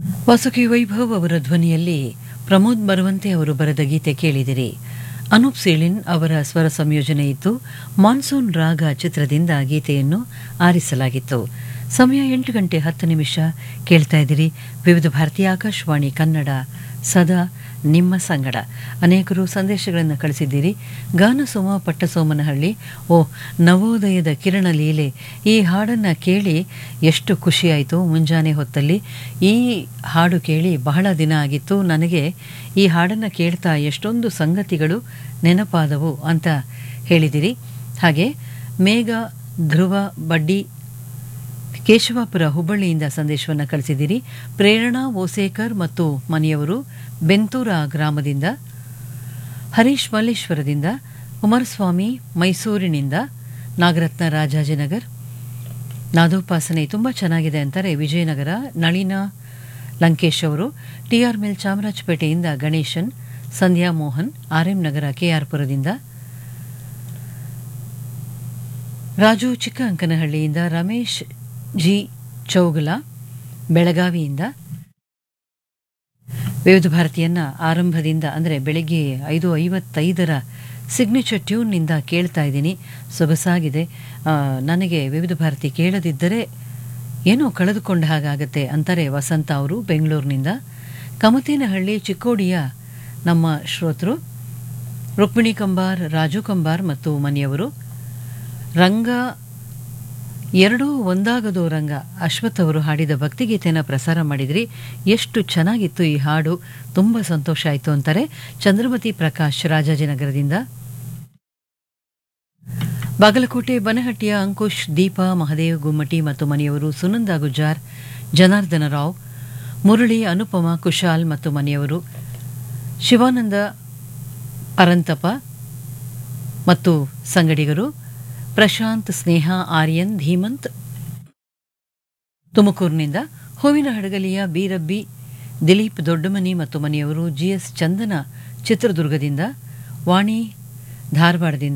ವಾಸುಕಿ ವೈಭವ್ ಅವರ ಧ್ವನಿಯಲ್ಲಿ ಪ್ರಮೋದ್ ಬರುವಂತೆ ಅವರು ಬರೆದ ಗೀತೆ ಕೇಳಿದಿರಿ ಅನೂಪ್ ಸೀಳಿನ್ ಅವರ ಸ್ವರ ಸಂಯೋಜನೆ ಇತ್ತು ಮಾನ್ಸೂನ್ ರಾಗ ಚಿತ್ರದಿಂದ ಗೀತೆಯನ್ನು ಆರಿಸಲಾಗಿತ್ತು ಸಮಯ ಎಂಟು ಗಂಟೆ ಹತ್ತು ನಿಮಿಷ ಕೇಳ್ತಾ ಇದ್ದೀರಿ ವಿವಿಧ ಭಾರತೀಯ ಆಕಾಶವಾಣಿ ಕನ್ನಡ ಸದಾ ನಿಮ್ಮ ಸಂಗಡ ಅನೇಕರು ಸಂದೇಶಗಳನ್ನು ಕಳಿಸಿದ್ದೀರಿ ಗಾನಸೋಮ ಪಟ್ಟಸೋಮನಹಳ್ಳಿ ಓ ನವೋದಯದ ಕಿರಣ ಲೀಲೆ ಈ ಹಾಡನ್ನು ಕೇಳಿ ಎಷ್ಟು ಖುಷಿಯಾಯಿತು ಮುಂಜಾನೆ ಹೊತ್ತಲ್ಲಿ ಈ ಹಾಡು ಕೇಳಿ ಬಹಳ ದಿನ ಆಗಿತ್ತು ನನಗೆ ಈ ಹಾಡನ್ನು ಕೇಳ್ತಾ ಎಷ್ಟೊಂದು ಸಂಗತಿಗಳು ನೆನಪಾದವು ಅಂತ ಹೇಳಿದಿರಿ ಹಾಗೆ ಮೇಘ ಧ್ರುವ ಬಡ್ಡಿ ಕೇಶವಾಪುರ ಹುಬ್ಬಳ್ಳಿಯಿಂದ ಸಂದೇಶವನ್ನು ಕಳಿಸಿದ್ದೀರಿ ಪ್ರೇರಣಾ ಓಸೇಕರ್ ಮತ್ತು ಮನೆಯವರು ಬೆಂತೂರ ಗ್ರಾಮದಿಂದ ಹರೀಶ್ ಮಲ್ಲೇಶ್ವರದಿಂದ ಕುಮಾರಸ್ವಾಮಿ ಮೈಸೂರಿನಿಂದ ನಾಗರತ್ನ ರಾಜಾಜಿನಗರ್ ನಾದೋಪಾಸನೆ ತುಂಬ ಚೆನ್ನಾಗಿದೆ ಅಂತಾರೆ ವಿಜಯನಗರ ನಳಿನ ಲಂಕೇಶ್ ಅವರು ಟಿಆರ್ ಮಿಲ್ ಚಾಮರಾಜಪೇಟೆಯಿಂದ ಗಣೇಶನ್ ಸಂಧ್ಯಾ ಮೋಹನ್ ಆರ್ಎಂ ನಗರ ಕೆಆರ್ಪುರದಿಂದ ರಾಜು ಚಿಕ್ಕ ಅಂಕನಹಳ್ಳಿಯಿಂದ ರಮೇಶ್ ಜಿ ಚೌಗಲ ಬೆಳಗಾವಿಯಿಂದ ವಿವಿಧ ಭಾರತಿಯನ್ನ ಆರಂಭದಿಂದ ಅಂದರೆ ಬೆಳಗ್ಗೆ ಐದು ಐವತ್ತೈದರ ಸಿಗ್ನೇಚರ್ ಟ್ಯೂನ್ನಿಂದ ಕೇಳ್ತಾ ಇದ್ದೀನಿ ಸೊಗಸಾಗಿದೆ ಆ, ನನಗೆ ವಿವಿಧ ಭಾರತಿ ಕೇಳದಿದ್ದರೆ ಏನೋ ಕಳೆದುಕೊಂಡ ಹಾಗಾಗತ್ತೆ ಅಂತಾರೆ ವಸಂತ ಅವರು ಬೆಂಗಳೂರಿನಿಂದ ಕಮತೇನಹಳ್ಳಿ ಚಿಕ್ಕೋಡಿಯ ನಮ್ಮ ಶ್ರೋತೃ ರುಕ್ಮಿಣಿ ಕಂಬಾರ್ ರಾಜು ಕಂಬಾರ್ ಮತ್ತು ಮನೆಯವರು ರಂಗ ಎರಡೂ ಒಂದಾಗದೋ ರಂಗ ಅಶ್ವಥ್ ಅವರು ಹಾಡಿದ ಭಕ್ತಿಗೀತೆಯನ್ನು ಪ್ರಸಾರ ಮಾಡಿದ್ರಿ ಎಷ್ಟು ಚೆನ್ನಾಗಿತ್ತು ಈ ಹಾಡು ತುಂಬ ಸಂತೋಷ ಆಯಿತು ಅಂತಾರೆ ಚಂದ್ರಮತಿ ಪ್ರಕಾಶ್ ರಾಜಾಜಿನಗರದಿಂದ ಬಾಗಲಕೋಟೆ ಬನಹಟ್ಟಿಯ ಅಂಕುಶ್ ದೀಪಾ ಮಹದೇವ್ ಗುಮ್ಮಟಿ ಮತ್ತು ಮನೆಯವರು ಸುನಂದ ಗುಜ್ಜಾರ್ ಜನಾರ್ದನ ರಾವ್ ಮುರಳಿ ಅನುಪಮ ಕುಶಾಲ್ ಮತ್ತು ಮನೆಯವರು ಶಿವಾನಂದ ಅರಂತಪ ಮತ್ತು ಸಂಗಡಿಗರು ಪ್ರಶಾಂತ್ ಸ್ನೇಹ ಆರ್ಯನ್ ಧೀಮಂತ್ ತುಮಕೂರಿನಿಂದ ಹೂವಿನ ಹಡಗಲಿಯ ಬೀರಬ್ಬಿ ದಿಲೀಪ್ ದೊಡ್ಡಮನಿ ಮತ್ತು ಮನೆಯವರು ಜಿಎಸ್ ಚಂದನ ಚಿತ್ರದುರ್ಗದಿಂದ ವಾಣಿ ಧಾರವಾಡದಿಂದ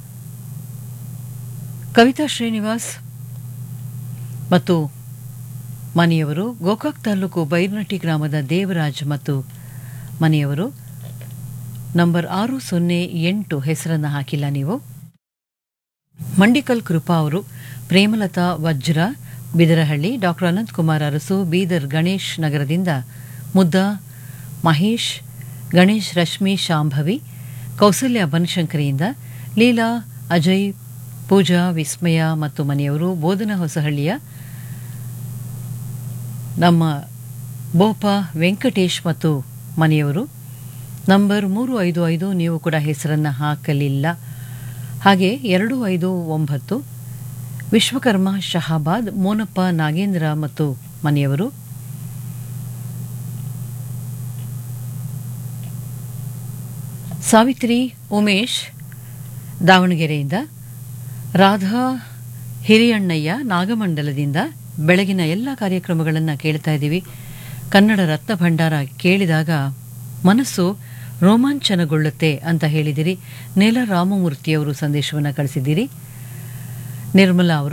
ಕವಿತಾ ಶ್ರೀನಿವಾಸ್ ಮತ್ತು ಮನೆಯವರು ಗೋಕಾಕ್ ತಾಲೂಕು ಬೈರ್ನಟ್ಟಿ ಗ್ರಾಮದ ದೇವರಾಜ್ ಮತ್ತು ಮನೆಯವರು ನಂಬರ್ ಆರು ಸೊನ್ನೆ ಎಂಟು ಹೆಸರನ್ನು ಹಾಕಿಲ್ಲ ನೀವು ಮಂಡಿಕಲ್ ಕೃಪಾ ಅವರು ಪ್ರೇಮಲತಾ ವಜ್ರ ಬಿದರಹಳ್ಳಿ ಡಾಕ್ಟರ್ ಅನಂತ್ ಕುಮಾರ್ ಅರಸು ಬೀದರ್ ಗಣೇಶ್ ನಗರದಿಂದ ಮುದ್ದಾ ಮಹೇಶ್ ಗಣೇಶ್ ರಶ್ಮಿ ಶಾಂಭವಿ ಕೌಸಲ್ಯ ಬನಶಂಕರಿಯಿಂದ ಲೀಲಾ ಅಜಯ್ ಪೂಜಾ ವಿಸ್ಮಯ ಮತ್ತು ಮನೆಯವರು ಬೋಧನ ಹೊಸಹಳ್ಳಿಯ ನಮ್ಮ ಬೋಪ ವೆಂಕಟೇಶ್ ಮತ್ತು ಮನೆಯವರು ನಂಬರ್ ಮೂರು ಐದು ಐದು ನೀವು ಕೂಡ ಹೆಸರನ್ನು ಹಾಕಲಿಲ್ಲ ಹಾಗೆ ಎರಡು ಐದು ಒಂಬತ್ತು ವಿಶ್ವಕರ್ಮ ಶಹಾಬಾದ್ ಮೋನಪ್ಪ ನಾಗೇಂದ್ರ ಮತ್ತು ಮನೆಯವರು ಸಾವಿತ್ರಿ ಉಮೇಶ್ ದಾವಣಗೆರೆಯಿಂದ ರಾಧಾ ಹಿರಿಯಣ್ಣಯ್ಯ ನಾಗಮಂಡಲದಿಂದ ಬೆಳಗಿನ ಎಲ್ಲ ಕಾರ್ಯಕ್ರಮಗಳನ್ನು ಕೇಳ್ತಾ ಇದ್ದೀವಿ ಕನ್ನಡ ರತ್ನ ಭಂಡಾರ ಕೇಳಿದಾಗ ಮನಸ್ಸು ರೋಮಾಂಚನಗೊಳ್ಳುತ್ತೆ ಅಂತ ಹೇಳಿದಿರಿ ನೇಲ ರಾಮಮೂರ್ತಿಯವರು ಸಂದೇಶವನ್ನು ಕಳಿಸಿದ್ದೀರಿ ನಿರ್ಮಲಾ ಅವರು